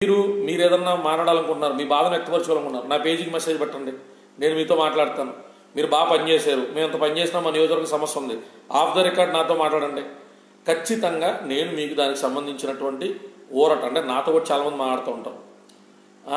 మీరు మీరు ఏదన్నా మాట్లాడాలనుకుంటున్నారు మీ బాధను వ్యక్తపరచుకోవాలనుకుంటున్నారు నా పేజీకి మెసేజ్ పెట్టండి నేను మీతో మాట్లాడతాను మీరు బాగా పనిచేశారు మేము ఎంత పని చేసినా మా నియోజకవర్గ సమస్య ఉంది ఆఫ్ ద రికార్డ్ నాతో మాట్లాడండి ఖచ్చితంగా నేను మీకు దానికి సంబంధించినటువంటి ఊరట అంటే నాతో కూడా చాలామంది మాట్లాడుతూ ఉంటారు ఆ,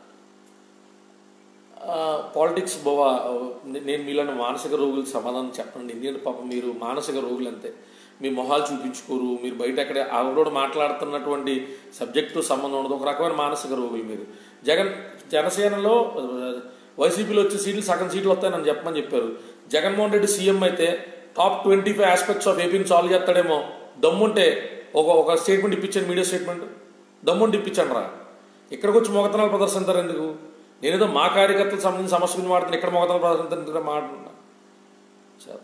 పాలిటిక్స్ బోవా నేను మీలాంటి మానసిక రోగులకు సమాధానం చెప్పండి ఎందుకంటే పాపం మీరు మానసిక రోగులు అంతే మీ మొహాలు చూపించుకోరు మీరు బయట ఎక్కడ ఆవిడ మాట్లాడుతున్నటువంటి సబ్జెక్టు సంబంధం ఉండదు ఒక రకమైన మానసిక రోగులు మీరు జగన్ జనసేనలో ఆ, వైసీపీలో వచ్చే సీట్లు సగం సీట్లు వస్తాయని చెప్పమని చెప్పారు జగన్మోహన్ రెడ్డి సీఎం అయితే top twenty five aspects of ఏపీని సాల్వ్ చేస్తాడేమో దమ్ముంటే ఒక ఒక స్టేట్మెంట్ ఇప్పించాను మీడియా స్టేట్మెంట్ దమ్ముంటే ఇప్పించండి రా ఇక్కడికి వచ్చి మొగతనాలు ప్రదర్శిస్తారు ఎందుకు నేనేదో మా కార్యకర్తలకు సంబంధించిన సమస్య గురించి మాట్లాడుతున్నా ఇక్కడ మొగతనాలు ప్రదర్శించారు మాట్లాడుతున్నా చెప్తా.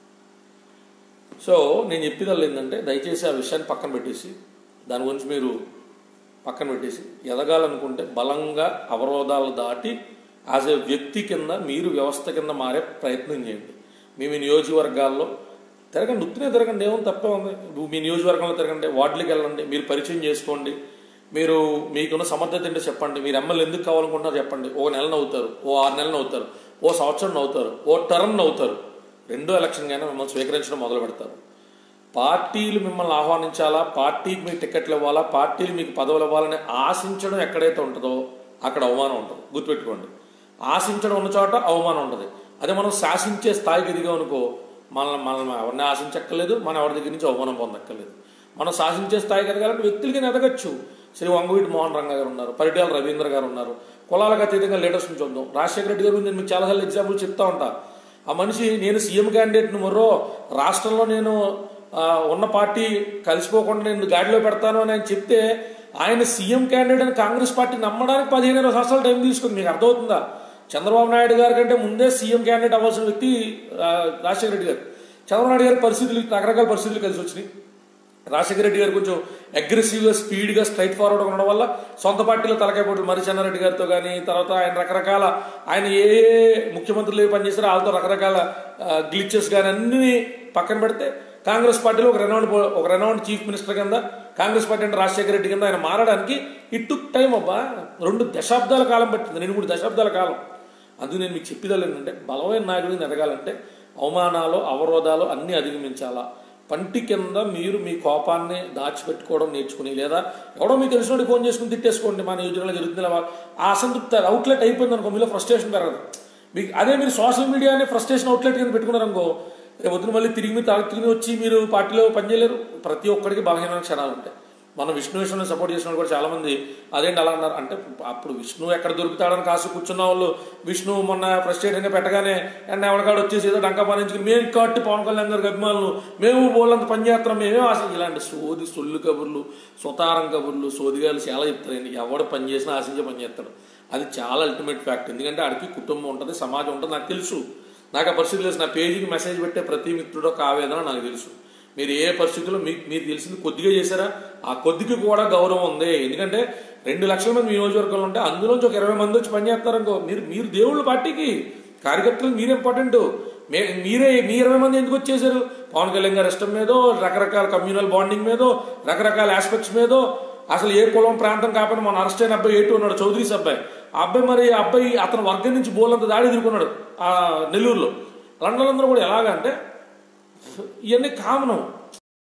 సో నేను చెప్పేదల్లా ఏంటంటే దయచేసి ఆ విషయాన్ని పక్కన పెట్టేసి దాని గురించి మీరు పక్కన పెట్టేసి ఎదగాలనుకుంటే బలంగా అవరోధాలు దాటి యాజ్ ఏ వ్యక్తి కింద మీరు వ్యవస్థ కింద మారే ప్రయత్నం చేయండి మీ మీ నియోజకవర్గాల్లో తిరగండి ఉత్తినే తిరగండి ఏమో తప్పే ఉంది మీ నియోజకవర్గంలో తిరగండి వార్డులకు వెళ్ళండి మీరు పరిచయం చేసుకోండి మీరు మీకున్న సమర్థత ఏంటో చెప్పండి మీరు ఎమ్మెల్యే ఎందుకు కావాలనుకుంటున్నారు చెప్పండి ఓ నెల నవ్వుతారు ఓ ఆరు నెలలు నవ్వుతారు ఓ సంవత్సరం నవ్వుతారు ఓ టర్మ్ నవ్వుతారు రెండో ఎలక్షన్ కానీ మిమ్మల్ని స్వీకరించడం మొదలు పెడతారు పార్టీలు మిమ్మల్ని ఆహ్వానించాలా పార్టీకి మీకు టికెట్లు ఇవ్వాలా పార్టీలు మీకు పదవులు ఇవ్వాలని ఆశించడం ఎక్కడైతే ఉంటుందో అక్కడ అవమానం ఉంటుంది గుర్తుపెట్టుకోండి ఆశించడం ఉన్న చోట అవమానం ఉంటుంది అదే మనం శాసించే స్థాయికి ఎదిగాం అనుకో మనల్ని మనం ఎవరిని ఆశించక్కర్లేదు మనం ఎవరి దగ్గర నుంచి అవమానం పొందక్కర్లేదు మనం శాసించే స్థాయికి ఎదగాలంటే వ్యక్తులకి ఎదగచ్చు శ్రీ వంగవీటి మోహన్ రంగ గారు ఉన్నారు పరిటాల రవీంద్ర గారు ఉన్నారు కులాలకు అతీతంగా లీడర్స్ని చూద్దాం రాజశేఖర రెడ్డి గారు నేను మీకు చాలాసార్లు ఎగ్జాంపుల్ చెప్తా ఉంటా ఆ మనిషి నేను సీఎం క్యాండిడేట్ని మరో రాష్ట్రంలో నేను ఆ, ఉన్న పార్టీ కలిసిపోకుండా నేను గాడిలో పెడతాను అని ఆయన చెప్తే ఆయన సీఎం క్యాండిడేట్ అని కాంగ్రెస్ పార్టీ నమ్మడానికి పదిహేను ఇరవై సంవత్సరాలు టైం తీసుకుంది మీకు అర్థమవుతుందా చంద్రబాబు నాయుడు గారి కంటే ముందే సీఎం క్యాండిడేట్ అవ్వాల్సిన వ్యక్తి ఆ, రాజశేఖర రెడ్డి గారు చంద్రబాబు నాయుడు గారి పరిస్థితులు రకరకాల పరిస్థితులు కలిసి వచ్చినాయి రాజశేఖర రెడ్డి గారు కొంచెం అగ్రెసివ్గా స్పీడ్గా స్ట్రైట్ ఫార్వర్డ్ ఉండడం వల్ల సొంత పార్టీలో తలకాయ పోటీ మరి చెన్నారెడ్డి గారితో కానీ తర్వాత ఆయన రకరకాల ఆయన ఏ ఏ ముఖ్యమంత్రులు ఏ పని చేశారో వాళ్ళతో రకరకాల గ్లిచెస్ కానీ అన్ని పక్కన పెడితే కాంగ్రెస్ పార్టీలో ఒక రెనౌండ్ ఒక రెనౌండ్ చీఫ్ మినిస్టర్ కింద కాంగ్రెస్ పార్టీ అంటే రాజశేఖర రెడ్డి కింద ఆయన మారడానికి ఇట్ టుక్ టైం అబ్బా రెండు దశాబ్దాల కాలం పట్టింది రెండు మూడు దశాబ్దాల కాలం అందుకు నేను మీకు చెప్పేదాలు ఏంటంటే బలమైన నాయకుడిని ఎదగాలంటే అవమానాలు అవరోధాలు అన్నీ అధిగమించాలా పంటి కింద మీరు మీ కోపాన్ని దాచిపెట్టుకోవడం నేర్చుకుని లేదా ఎవడో మీకు తెలిసినోడి ఫోన్ చేసుకుని తిట్టేసుకోండి మా నియోజకవర్గంలో జరుగుతుంది ఇలా ఆ అసంతృప్తి అవుట్లెట్ అయిపోయింది అనుకో మీలో ఫ్రస్ట్రేషన్ పెరగదు మీకు అదే మీరు సోషల్ మీడియానే ఫ్రస్ట్రేషన్ అవుట్లెట్ కింద పెట్టుకున్నారనుకో రేపు పొద్దున మళ్ళీ తిరిగి మీరు తాగి తిరిగి వచ్చి మీరు పార్టీలో పనిచేయలేరు ప్రతి ఒక్కడికి బలహీనమైన క్షణాలు ఉంటాయి మన విష్ణు విషయంలో సపోర్ట్ చేసిన వాళ్ళు కూడా చాలా మంది అదేంటి అలా అన్నారు అంటే అప్పుడు విష్ణు ఎక్కడ దొరుకుతాడని కాసు కూర్చున్న వాళ్ళు విష్ణు మొన్న ఫ్రస్ట్రేటింగ్ గా పెట్టగానే అండ్ ఎవరికాడు వచ్చేసి ఏదో డంకా పాలించుకుని మేము కట్టి పవన్ కళ్యాణ్ గారికి అభిమానులు మేము బోళ్ళంత పని చేస్తున్నాం మేమే అసలు ఇలాంటి సోది సొల్లు కబుర్లు సుతారం కబుర్లు సోదిగాలు చాలా చెప్తారండి ఎవడు పని చేసినా ఆశించే పని చేస్తాడు అది చాలా అల్టిమేట్ ఫ్యాక్ట్ ఎందుకంటే ఆడికి కుటుంబం ఉంటుంది సమాజం ఉంటుంది నాకు తెలుసు నాకు ఆ పరిస్థితి తెలుసు నా పేజీకి మెసేజ్ పెట్టే ప్రతి మిత్రుడు ఒక ఆవేదన నాకు తెలుసు మీరు ఏ పరిస్థితుల్లో మీకు మీరు తెలిసింది కొద్దిగా చేశారా ఆ కొద్దికి కూడా గౌరవం ఉంది ఎందుకంటే రెండు లక్షల మంది మీ నియోజకవర్గంలో ఉంటే అందులోంచి ఒక ఇరవై మంది వచ్చి పనిచేస్తారనుకో మీరు మీరు దేవుళ్ళ పార్టీకి కార్యకర్తలు మీరు ఇంపార్టెంట్ మే మీరే మీ ఇరవై మంది ఎందుకు వచ్చేసారు పవన్ కళ్యాణ్ గారి ఇష్టం మీదో రకరకాల కమ్యూనల్ బాండింగ్ మీదో రకరకాల ఆస్పెక్ట్స్ మీదో అసలు ఏ కులం ప్రాంతం కాకుండా మన అరెస్ట్ అయిన అబ్బాయి ఏటు ఉన్నాడు చౌదరీస్ అబ్బాయి ఆ అబ్బాయి మరి ఆ అబ్బాయి అతని వర్గం నుంచి బోలంత దాడి ఎదుర్కొన్నాడు ఆ నెల్లూరులో లండన్ అందరూ కూడా ఎలాగంటే ఇవన్నీ కామనం